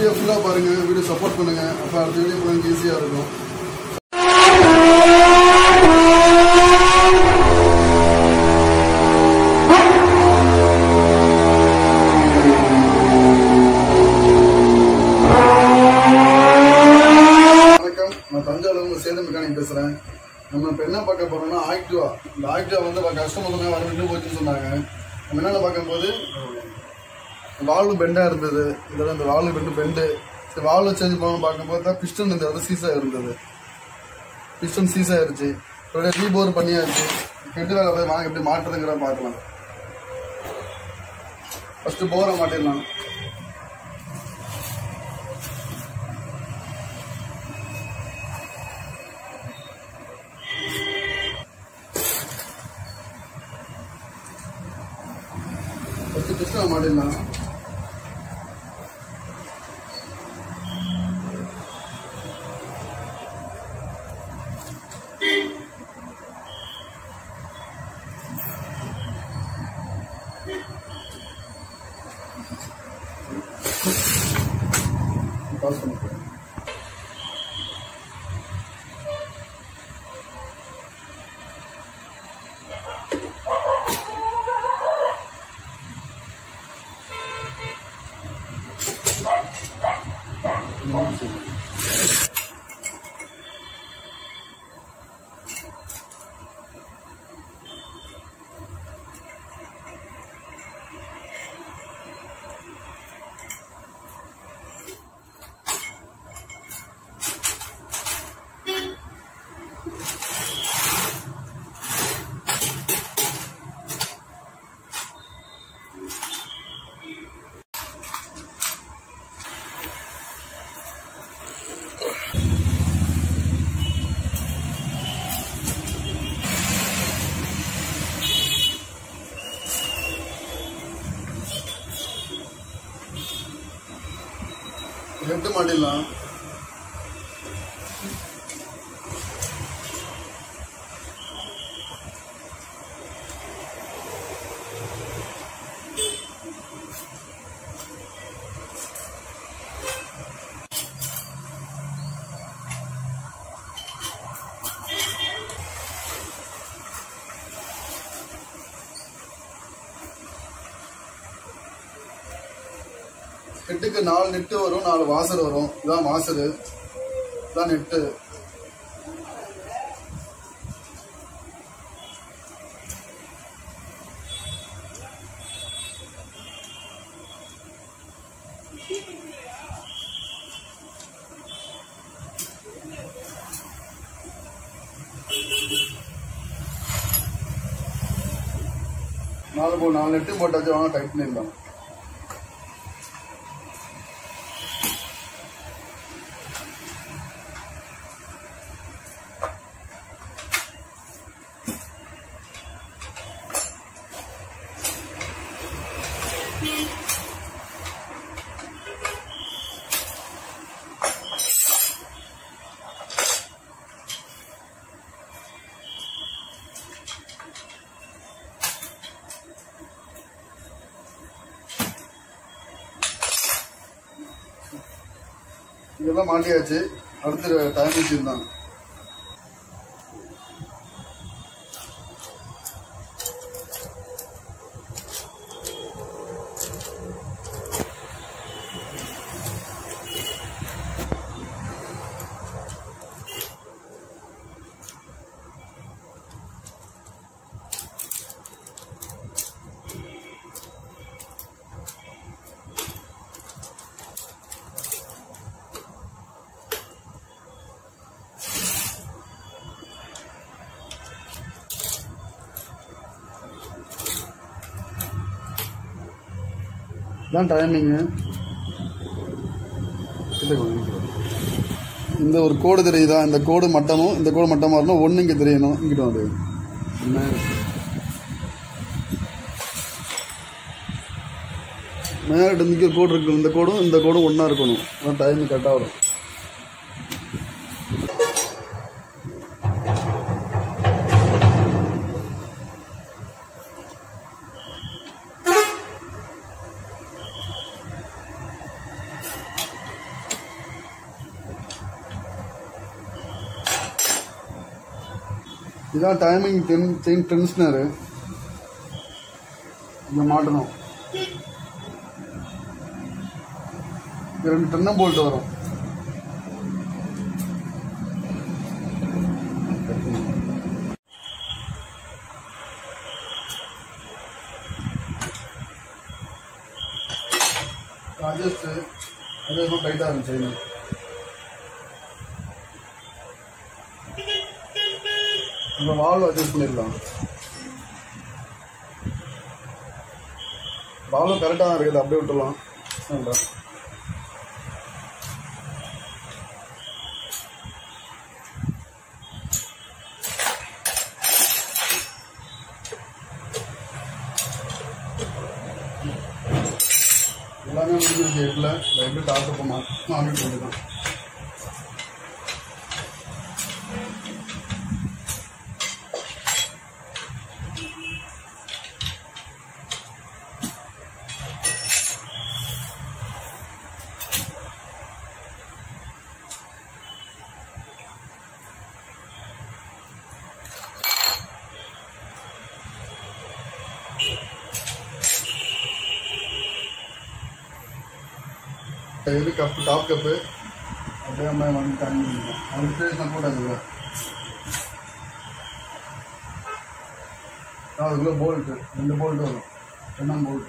Video ஃபுல்லாக பாருங்கள் video support பண்ணுங்கள் அப்போ அடுத்த வீடியோ உங்களுக்கு ஈஸியாக இருக்கும் வணக்கம் நான் தஞ்சாவூர்ல சேது மெக்கானிக் பேசுறேன் நம்ம இப்போ என்ன பார்க்க போறோம்னா ஆக்டிவா இந்த ஆக்டிவா வந்து கஸ்டமர் சொன்னாங்க வர நின்று போச்சுன்னு சொன்னாங்க நம்ம என்னென்ன பார்க்கும்போது வால்வு பெண்டாக இருந்தது இதில் இந்த வால்வு பெண்டு பெண்டு சரி வால்வு சேஞ்ச் பண்ணணும் பார்க்கும்போது தான் பிஸ்டன் இந்த இடத்துல சீஸாக இருந்தது பிஸ்டன் சீஸ் ஆயிருச்சு இதோட ரீபோர் பண்ணியாச்சு ஹெட் வேலை போய் வாங்க எப்படி மாட்டுறதுங்கிற பார்க்கலாம் ஃபர்ஸ்ட் போரை மாட்டிடலாம் ஃபர்ஸ்ட் பிஸ்டனை மாட்டிடலாம் பாஸ் பண்ணிக்கிறேன் ஹெட் மாட்டிடலாம் ஹெட்டுக்கு நாலு நெட்டு வரும் நாலு வாசர் வரும் இதான் வாசரு இதான் நெட்டு நாலு போ நாலு நெட்டு போட்டாச்சு வாங்க டைட் பண்ணிடலாம் இதெல்லாம் மாட்டியாச்சு அடுத்து டைம் மிஷின் தான் இதான் டைமிங்கு இந்த ஒரு கோடு தெரியுதா இந்த கோடு மட்டமும் இந்த கோடு மட்டமாக இருக்கணும் ஒன்று இங்கே தெரியணும் இங்கிட்ட வந்து மேலே இங்கே கோடு இருக்கு இந்த கோடும் இந்த கோடும் ஒன்றா இருக்கணும் அதான் டைம் கரெக்டாக வரும் இதான் டைமிங் டென் செயின் டென்ஷனரு இங்கே மாட்டணும் இது ரெண்டு டென்னம் போல்ட் வரும் அட்ஜஸ்ட் அதே மாதிரி டைட்டாக இருக்கும் செயின் நம்ம வால்வ் அட்ஜஸ்ட் பண்ணிடலாம் வால்வ் கரெக்டாக தான் இருக்குது அப்படியே விட்டுடலாம் வேண்டாம் எல்லாமே முடிஞ்சிருக்கு எட்டில் எப்படி டாக்டர் போமா மாறிட்டு வேண்டியதான் இது கப்பு டாப் கப்பு அப்படியே நம்ம வந்து தண்ணி அவனுக்கு பேசினா கூட அதுல அதுக்குள்ள போல்ட்டு ரெண்டு போல்ட்டு வரும் ரெண்டாம் போல்ட்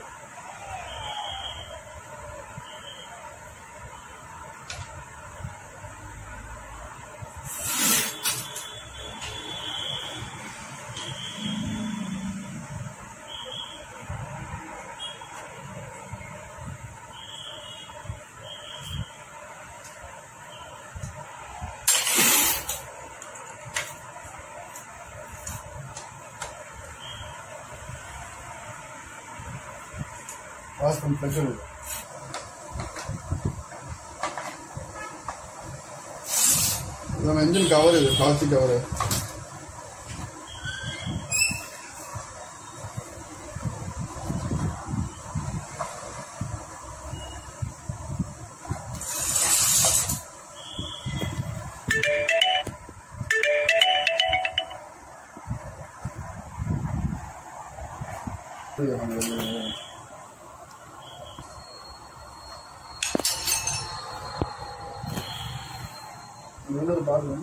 வாஷ் பண்ணி ப்ரெஷர் இது நம்ம இன்ஜின் கவர் இது பிளாஸ்டிக் கவர் இது பாருங்க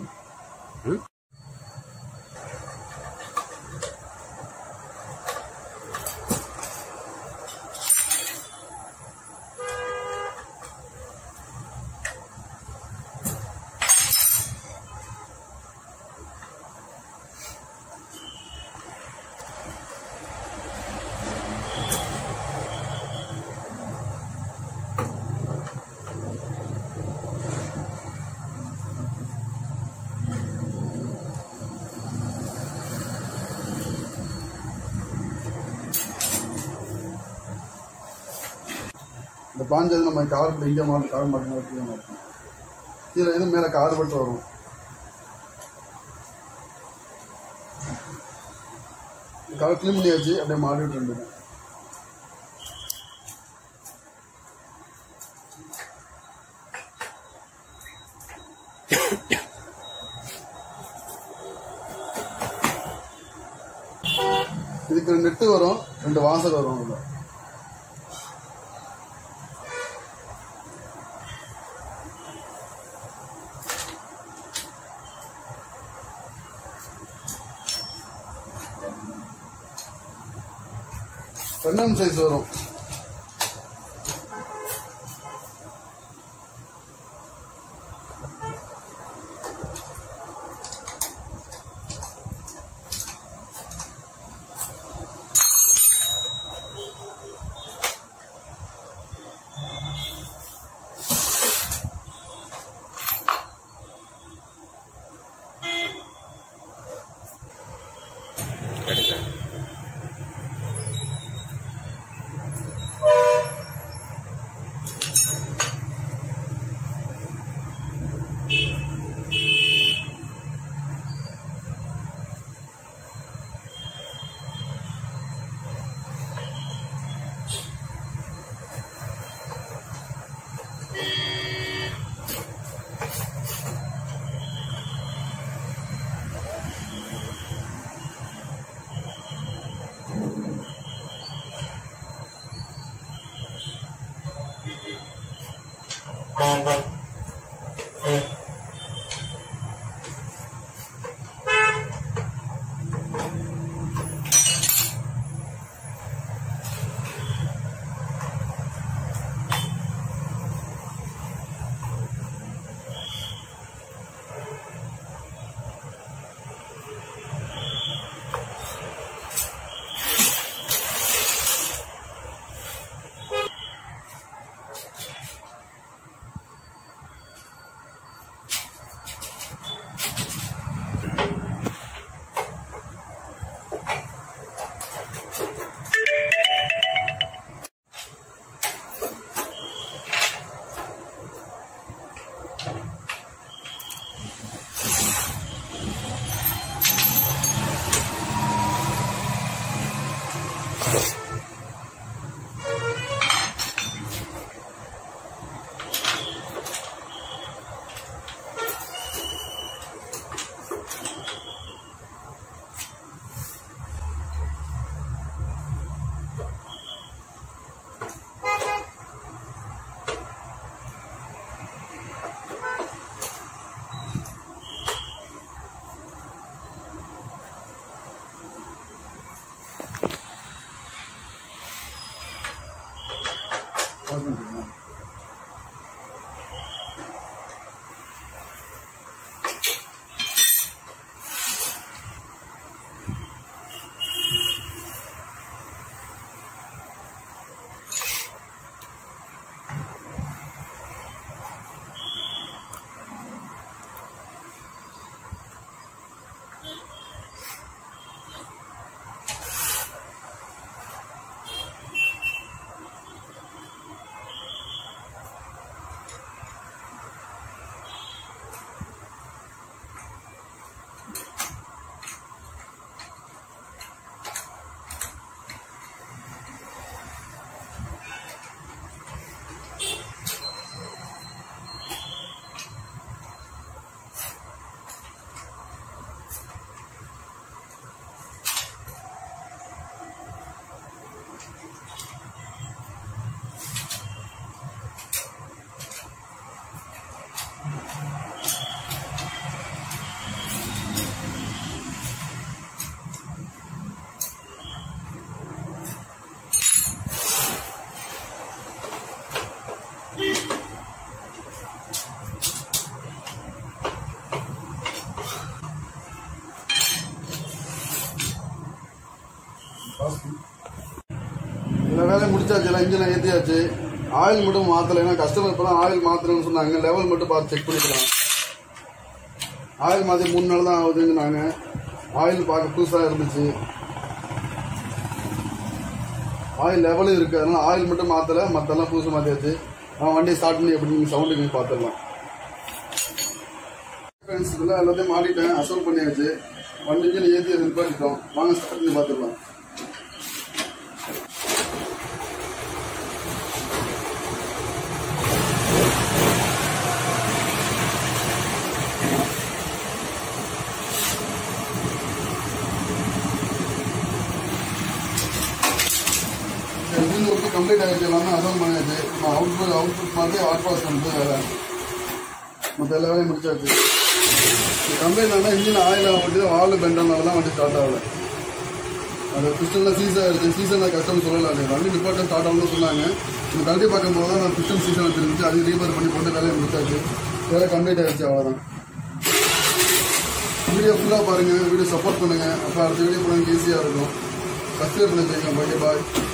இந்த பாஞ்சது நம்ம கார் இங்கே மாட்டு கார் மாட்டோம் கீழே மாட்டோம் கீழே இது மேலே கார் பட்டு வரும் கார் க்ளீன் பண்ணியாச்சு அப்படியே மாட்டிட்டு இருந்தது இதுக்கு ரெண்டு நெட்டு வரும் ரெண்டு வாசல் வரும் அதில் ரெண்டாம் சைஸ் வரும் பாஸ் பண்ணிட்டீங்களா? பாஸ் பண்ணு. எல்லா வேலையும் முடிச்சாச்சு எல்லாம் இன்ஜினை ஏற்றியாச்சு ஆயில் மட்டும் மாற்றலை ஏன்னா கஸ்டமர் இப்போ தான் ஆயில் மாற்றணும்னு சொன்னாங்க லெவல் மட்டும் பார்த்து செக் பண்ணிக்கலாம் ஆயில் மாற்றி மூணு நாள் தான் ஆகுதுங்கனாங்க ஆயில் பார்க்க புதுசாக இருந்துச்சு ஆயில் லெவலும் இருக்குது அதனால ஆயில் மட்டும் மாற்றலை மற்றெல்லாம் புதுசு மாற்றியாச்சு அவன் வண்டியை ஸ்டார்ட் பண்ணி எப்படி சவுண்டுக்கு பார்த்துடலாம் ஃப்ரெண்ட்ஸ் இதெல்லாம் எல்லாத்தையும் மாட்டிட்டேன் அசோல் பண்ணியாச்சு வண்டி இன்ஜின் ஏற்றி நிப்பாட்டிட்டோம் வாங்க ஸ்டார்ட் பண்ணி பார்த்துடலாம் இன்ஜின் ஒர்க்கு கம்ப்ளீட் ஆகிடுச்சு எல்லாமே அசோல் பண்ணியாச்சு அவுட்புட் அவுட்புட் மாதிரி வாட் வாஷ் பண்ணுறது வேலை மற்ற எல்லா வேலையும் முடிச்சாச்சு கம்ப்ளைண்ட் ஆனால் இன்ஜின் ஆயில் வண்டி தான் வால் பெண்டனால தான் வண்டி ஸ்டார்ட் ஆகல அது பிஸ்டனில் சீஸ் ஆகிடுச்சு சீசன் கஷ்டம் சொல்லலை அது வண்டி நிப்பாட்டம் ஸ்டார்ட் ஆகணும்னு சொன்னாங்க இந்த கழட்டி பார்க்கும்போது தான் நான் பிஸ்டன் சீசன் வச்சிருந்துச்சு அது ரீபேர் பண்ணி போட்டு வேலையை முடிச்சாச்சு வேலை கம்ப்ளீட் ஆகிடுச்சு அவ்வளோதான் வீடியோ ஃபுல்லாக பாருங்கள் வீடியோ சப்போர்ட் பண்ணுங்கள் அப்போ அடுத்த வீடியோ போனால் ஈஸியாக இருக்கும் சப்ஸ்கிரைப் பண்ணி வச்சுக்கோங்க பாய் பாய்